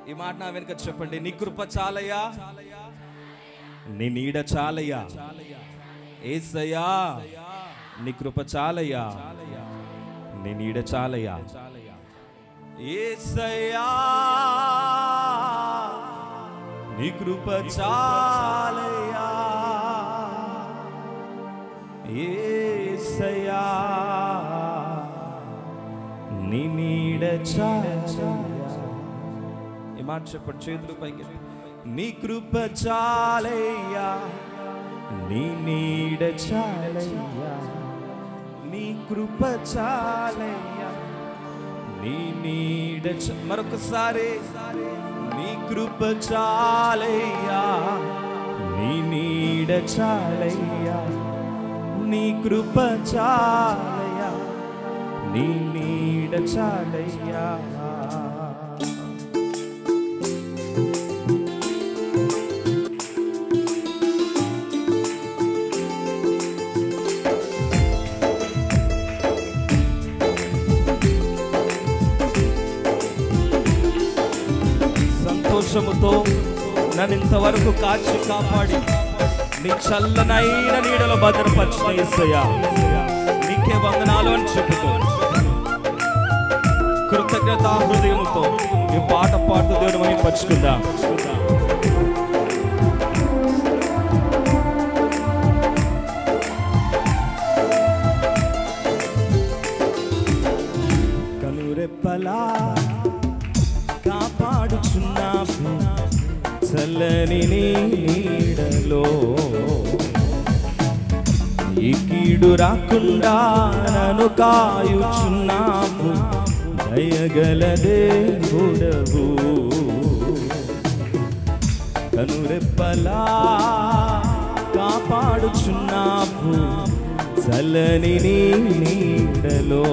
ఈ మాట నా వెనుక చెప్పండి నీ కృప చాలయ్యా నీ నీడ చాలయ్యా ఏసయ్యా నీ కృప చాలయ్యా నీ నీడ చాలయ్యా ఏసయ్యా నీ కృప చాలయ్యా ఏసయ్యా నీ నీడ చాలయ్యా ఈ మాట చెప్పండి చేతులు పైకి నీ కృప చాలయ్యా నీ నీడ చాలయ్యా నీ కృప చాలయ్యా నీ నీడ చ- మరొకసారి నీ కృప చాలయ్యా నీ నీడ చాలయ్యా నీ కృప చాలయ్యా నీ నీడ చాలయ్యా సంతోషముతో నన్ను ఇంతవరకు కాచి కాపాడి నీ చల్లనైన నీడలో భద్రపరిచిన యేసయ్యా నీకే వందనాలు అని చెబుతూ కృతజ్ఞత హృదయముతో ఈ పాట పాడుతూ దేవుని మహింపరుచుకుందాం కనురెప్పలా కాపాడుచున్నావు చల్లని నీ నీడలో ఈ కీడు రాకుండా నన్ను కాయుచున్నావు దయగల దేవుడవు కనురెప్పలా కాపాడుచున్నావు చల్లని నీ నీడలో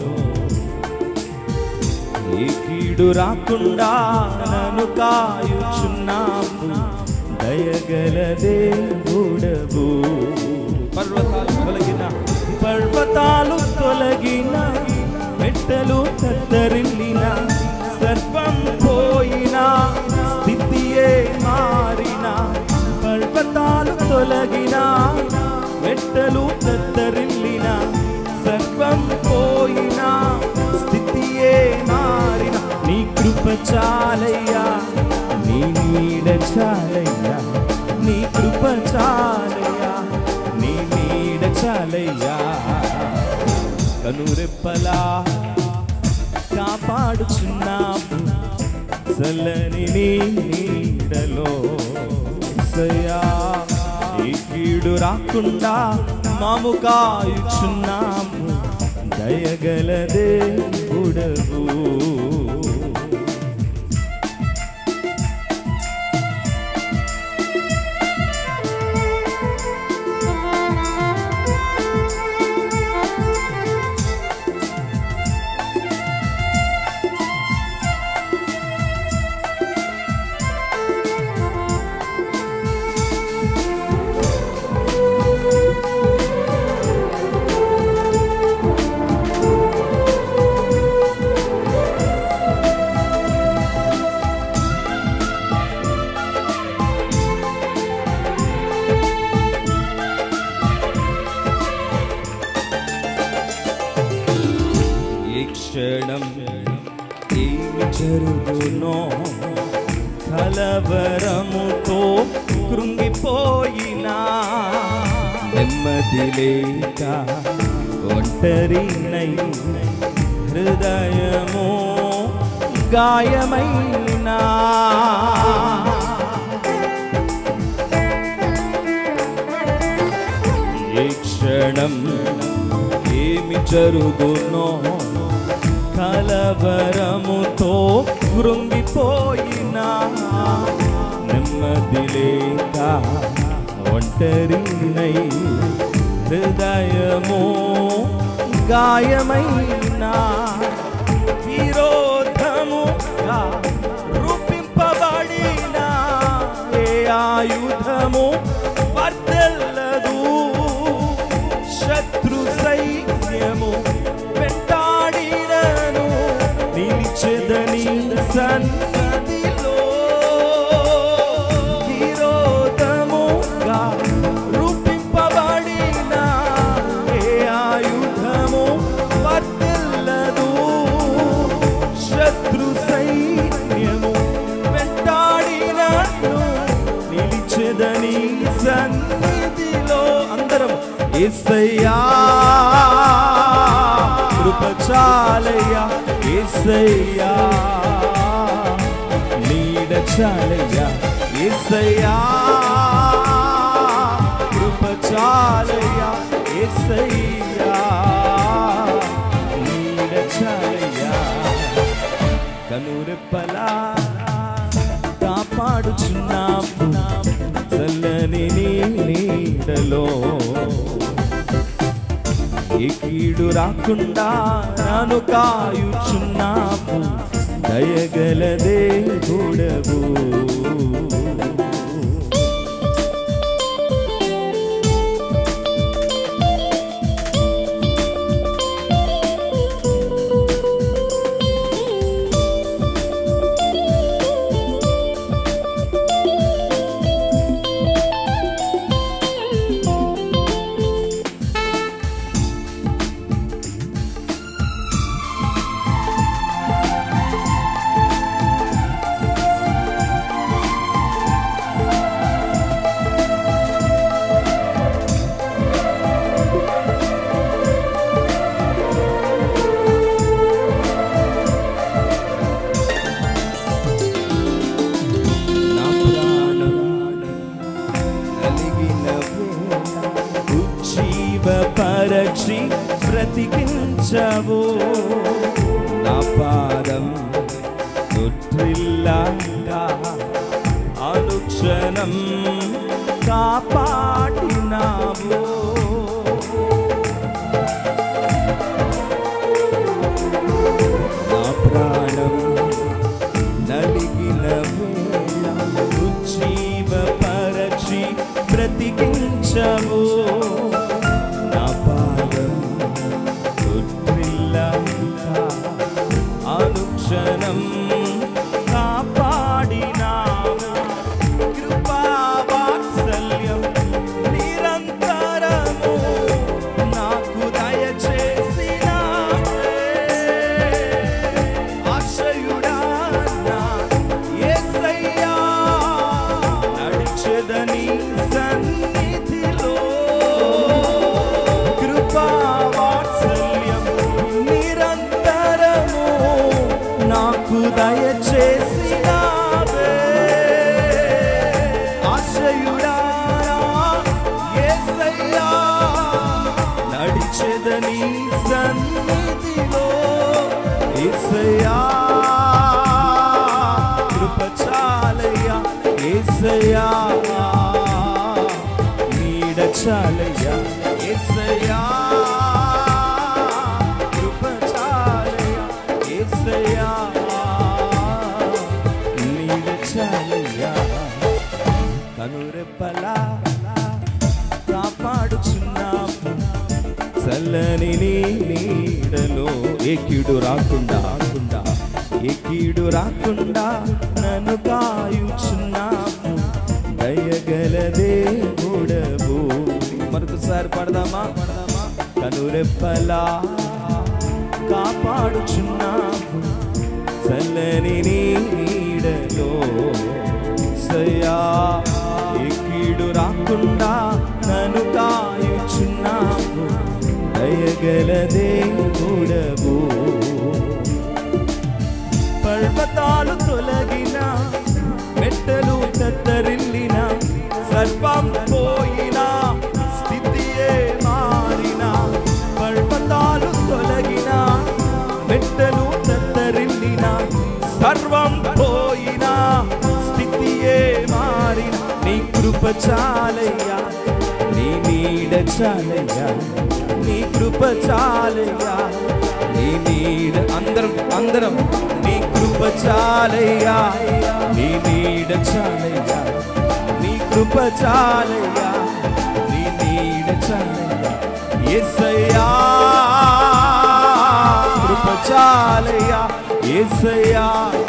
ఏ కీడు రాకుండా నన్ను కాయుచున్నావు దయగల దేవుడవు పర్వతాలు తొలగిన పర్వతాలు తొలగిన మెట్టలు తత్తరిల్లిన సర్వం పోయిన స్థితియే మారిన పర్వతాలు తొలగిన మెట్టలు తత్తరిల్లిన సర్వం పోయిన స్థితియే మారిన నీ కృప చాలయ్యా నీ నీడ చాలయ్యా నీ కృప చాలయ్యా నీ నీడ చాలయ్యా కనురెప్పలా కాపాడుచున్నావు చల్లని నీ నీడలో సయ్యా ఈ కీడు రాకుండా మాము కాయుచున్నాము దయగలదే ఉడవు ఈ క్షణం ఏమి జరుగునో కలవరముతో కృంగిపోయినా నెమ్మది లేక ఒంటరినై హృదయము గాయమైనా ఏ క్షణం ఏమి జరుగునో కలవరముతో కృంగిపోయినా నెమ్మది లేక ఒంటరినై హృదయము గాయమైనా విరోధముగా రూపింపబడిన ఏ ఆయుధము వర్దెల్లదు శత్రు సైన్యము వెంటాడినను నిలిచెదని సన్నిధిలో ఏసయ్యా కృప చాలయ్యా ఏసయ్యా నీడ చాలయ్యా ఏసయ్యా కృప చాలయ్యా ఏసయ్యా నీడ చాలయ్యా కనురెప్పలా కాపాడుచున్నాము చల్లని నీ నీడలో ఏ కీడు రాకుండా నన్ను కాయుచున్నాము దయగలదే గూడవు నా ప్రాణం కలిగిన ఉజ్జీవ పరక్షి బ్రతికించవు నా పాదం తొట్టిల్లాగా అనుక్షణం కాపాడినావు నా ప్రాణం నలిగిన వేళ ఉజ్జీవ పరచి బ్రతికించవు నా పాదం తొట్టిల్లాగా అనుక్షణం కాపాడినావు కృపా వాత్సల్యం నిరంతరము నాకు దయచేసినావే. ఆశ్రయుడా నా యేసయ్యా, నడిచెదని సన్నిధిలో కృపా వాత్సల్యం నిరంతరము నాకు దయచేసినావే ఆశ్రయుడా నా యేసయ్యా, నడిచెదని సన్నిధిలో యేసయ్యా కృప చాలయ్యా యేసయ్యా నీడ చాలయ్యా యేసయ్యా కృప చాలయ్యా యేసయ్యా నీడ చాలయ్యా కనురెప్పలా కాపాడుచున్నాము చల్లని నీ నీడలో ఏ కీడు రాకుండా రాకుండా ఏ కీడు రాకుండా నన్ను కాయుచున్నాము దయగలదే గూడవు మరొకసారి పడదామా పడదామా కనురెప్పలా కాపాడుచున్నాము చల్లని నీ నీడలో సయ్యా ఏ కీడు రాకుండా నన్ను కాయుచున్నాము దయగలదే కూడవు పర్వతాలు తొలగిన మెట్టలు తత్తరిల్లిన సర్వం పోయిన స్థితియే మారిన పర్వతాలు తొలగిన మెట్టలు తత్తరిల్లిన సర్వం పోయిన స్థితియే మారిన నీ కృప చాలయ్యా నీ నీడ చాలయ్యా నీ కృప చాలయ్యా నీ నీడ అందరం అందరం నీ కృప చాలయ్యా నీ నీడ చాలయ్యా నీ కృప చాలయ్యా నీ నీడ చాలయ్యా యేసయ్యా కృప చాలయ్యా యేసయ్యా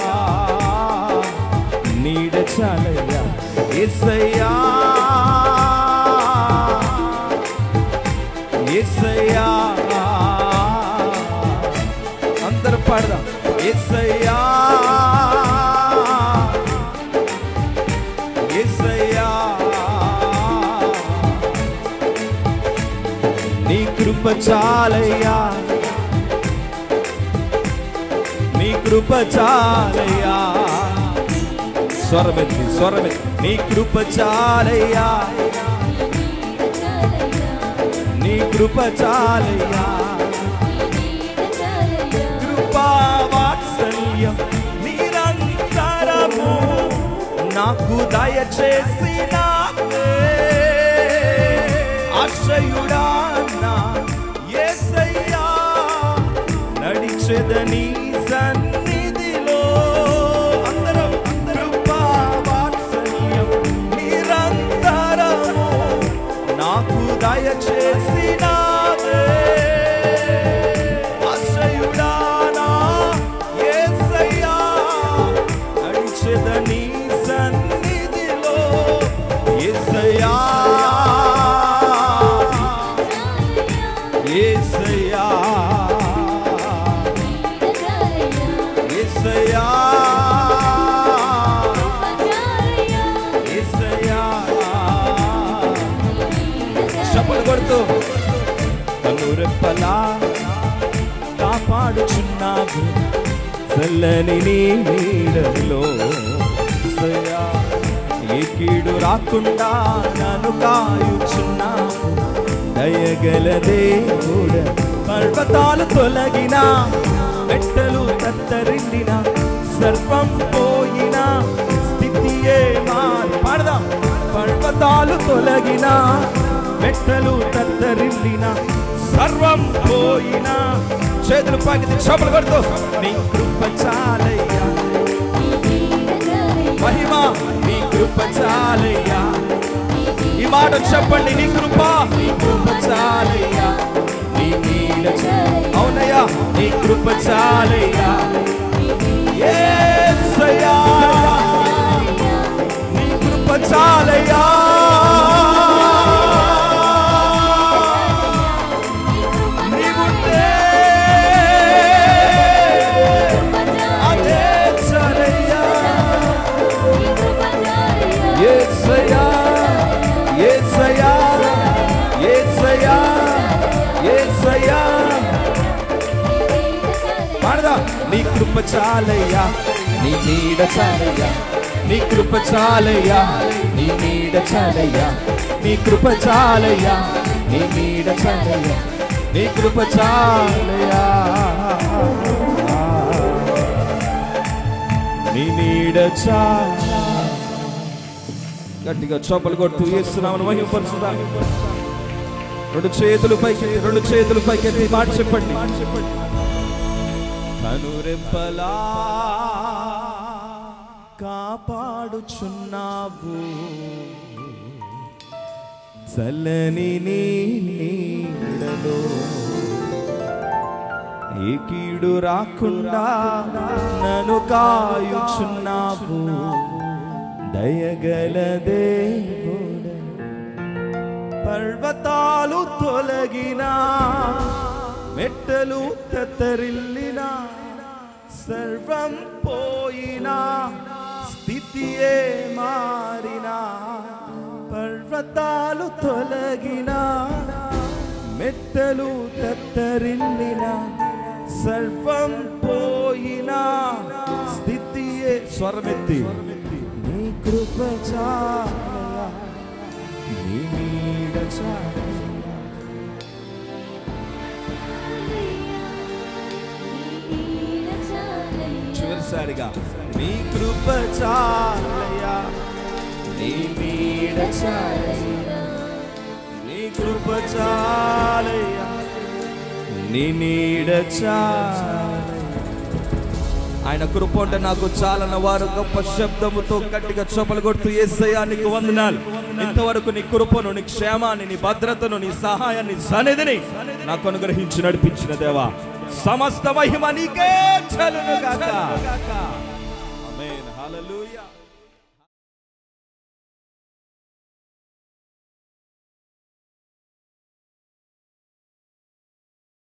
నీడ చాలయ్యా యేసయ్యా యేసయ్యా అందరూ పాడదాం యేసయ్యా యేసయ్యా చాలయ్యా నీ కృప చాలయ్యా స్వరమెత్తి స్వరమెత్తి నీ కృప చాలయ్యా నీ కృప చాలయ్యా కృపా వాత్సల్యం నిరంతరము నాకు దయచేసిన ఆశ్రయుడా నా యేసయ్యా నడిచెదని సన్నిధిలో అందరం కృపా వాత్సల్యం నిరంతరము నాకు దయచేసినావే ఆశ్రయుడా నా యేసయ్యా నడిచెదని సన్నిధిలో యేసయ్యా యేసయ్యా యేసయ్యా యేసయ్యా చప్పలు కొడుతూ కనురెప్పలా కాపాడుచున్నావు చల్లని నీ నీడలో యేసయ్యా, ఏ కీడు రాకుండా నన్ను కాయుచున్నావు దయగల దేవుడ పర్వతాలు తొలగిన మెట్టలు కత్తరిండిన సర్వం పోయిన స్థితియే మారి పాడదాం పర్వతాలు తొలగిన మెట్టలు కత్తరిండిన సర్వం పోయిన చేతులు పాకితే చేపలు కొడుతూ నీ కృప చాలయ్యా మహిమ నీ కృప చాలయ్యా ఈ మాట చెప్పండి నీ కృప నీ కృప చాలయ్యా నీ నీడ చా- అవునయ్యా నీ కృప చాలయ్యా యేసయ్యా నీ కృప చాలయ్యా నీవుంటే అదే చాలయ్యా యేసయ్యా యేసయ్యా యేసయ్యా యేసయ్యా పాడదా నీ కృప చాలయ్యా నీ నీడ చాలయ్యా నీ కృప చాలయ్యా నీ నీడ చాలయ్యా నీ కృప చాలయ్యా నీ నీడ చాలయ్యా నీ కృప చాలయ్యా నీ నీడ చాలయ్యా గట్టిగా చోపలు కొట్టు వేస్తున్నామని మహిమపరుచుదా రెండు చేతులు పైకి రెండు చేతులు పైకి ఎత్తి మాట చెప్పండి కనురెప్పలా కాపాడుచున్నావు చల్లని నీ నీడలో ఏ కీడు రాకుండా నన్ను కాయుచున్నావు దయగల దేవుడ పర్వతాలు తొలగిన మెట్టలు తత్తరిల్లిన సర్వం పోయినా స్థితియే మారినా పర్వతాలు తొలగిన మెట్టలు తత్తరిల్లిన సర్వం పోయినా స్థితియే స్వరమెత్తి నీ కృప చాలయా నీ నీడ చాలయా చివరిసారిగా నీ కృప చాలయా నీ నీడ చాలయా నీ కృప చాలయా నీ నీడ చాలయా ఆయన కృప ఉంటే నాకు చాలన్న వారు గొప్ప శబ్దముతో గట్టిగా చొప్పలు కొడుతూ ఏసయ్యా నీకు వందనాలు ఇంతవరకు నీ కృపను నీ క్షేమాన్ని నీ భద్రతను నీ సహాయాన్ని సన్నిధిని నాకు అనుగ్రహించి నడిపించిన దేవా సమస్త మహిమ నీకే చలును గాక ఆమేన్ హల్లెలూయా